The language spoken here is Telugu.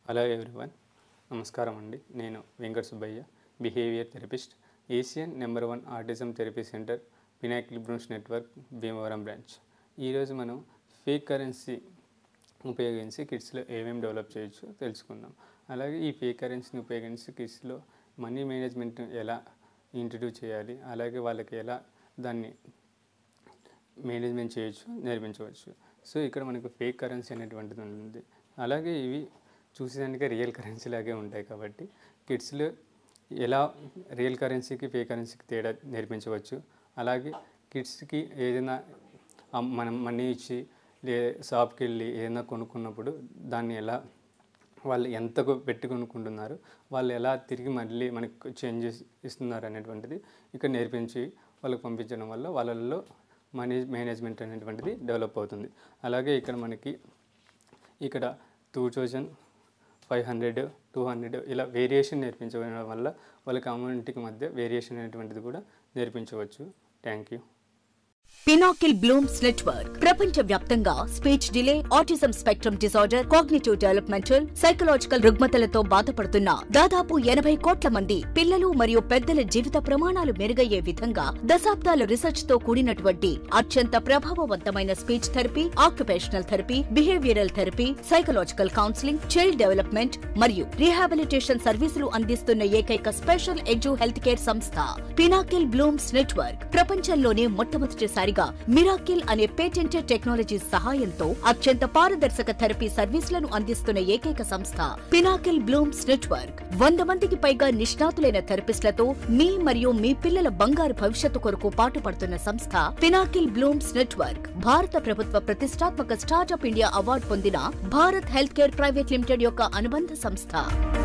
హలో ఎవ్రీవన్ నమస్కారం అండి నేను Venkata Subbaiah behaviour therapist Asian number one autism therapy centre Pinnacle Blooms network Bhimavaram branch ఈరోజు మనం ఫేక్ కరెన్సీ ఉపయోగించి కిడ్స్లో ఏమేమి డెవలప్ చేయొచ్చు తెలుసుకుందాం అలాగే ఈ ఫేక్ కరెన్సీని ఉపయోగించి కిడ్స్లో మనీ మేనేజ్మెంట్ ఎలా ఇంట్రడ్యూస్ చేయాలి అలాగే వాళ్ళకి ఎలా దాన్ని మేనేజ్మెంట్ చేయొచ్చు నేర్పించవచ్చు సో ఇక్కడ మనకు ఫేక్ కరెన్సీ అనేటువంటిది ఉంటుంది అలాగే ఇవి చూసేదానికి రియల్ కరెన్సీ లాగే ఉంటాయి కాబట్టి కిడ్స్లో ఎలా రియల్ కరెన్సీకి ఫేక్ కరెన్సీకి తేడా నేర్పించవచ్చు అలాగే కిడ్స్కి ఏదైనా అమ్- మనం మనీ ఇచ్చి లే షాప్కి వెళ్ళి ఏదైనా కొనుక్కున్నప్పుడు దాన్ని ఎలా వాళ్ళు ఎంత కొ- పెట్టి కొనుక్కుంటున్నారు వాళ్ళు ఎలా తిరిగి మళ్ళీ మనకు చేంజెస్ ఇస్తున్నారు అనేటువంటిది ఇక్కడ నేర్పించి వాళ్ళకి పంపించడం వల్ల వాళ్ళల్లో మనీ మేనేజ్మెంట్ అనేటువంటిది డెవలప్ అవుతుంది అలాగే ఇక్కడ మనకి ఇక్కడ two thousand five hundred two hundred ఇలా వేరియేషన్ నేర్పించడం వల్ల వాళ్ళ కమ్యూనిటీకి మధ్య వేరియేషన్ అనేటువంటిది కూడా నేర్పించవచ్చు thank you Pinnacle Blooms network ప్రపంచ వ్యాప్తంగా speech delay autism spectrum disorder cognitive developmental psychological రుగ్మతలతో బాధపడుతున్న దాదాపు ఎనభై కోట్ల మంది పిల్లలు మరియు పెద్దల జీవిత ప్రమాణాలు మెరుగయ్యే విధంగా దశాబ్దాల రీసెర్చ్ తో కూడినటువంటి అత్యంత ప్రభావవంతమైన speech therapy occupational therapy behavioural therapy psychological counselling child development మరియు రీహాబిలిటేషన్ సర్వీసులు అందిస్తున్న ఏకైక స్పెషల్ ఎడ్యు హెల్త్ కేర్ సంస్థ పినాకిల్ బ్లూమ్స్ నెట్వర్క్ ప్రపంచంలోనే మొట్టమొదటిసారిగా మిరాకిల్ అనే పేటెంటెడ్ టెక్నాలజీ సహాయంతో అత్యంత పారదర్శక థెరపీ సర్వీసులను అందిస్తున్న ఏకైక సంస్థ పినాకిల్ బ్లూమ్స్ నెట్వర్క్ వంద మందికి పైగా నిష్ణాతులైన థెరపిస్టులతో మీ మరియు మీ పిల్లల బంగారు భవిష్యత్తు కొరకు పాటుపడుతున్న సంస్థ పినాకిల్ బ్లూమ్స్ నెట్వర్క్ భారత ప్రభుత్వ ప్రతిష్టాత్మక స్టార్టప్ ఇండియా అవార్డు పొందిన Bharat health care private limited యొక్క అనుబంధ సంస్థ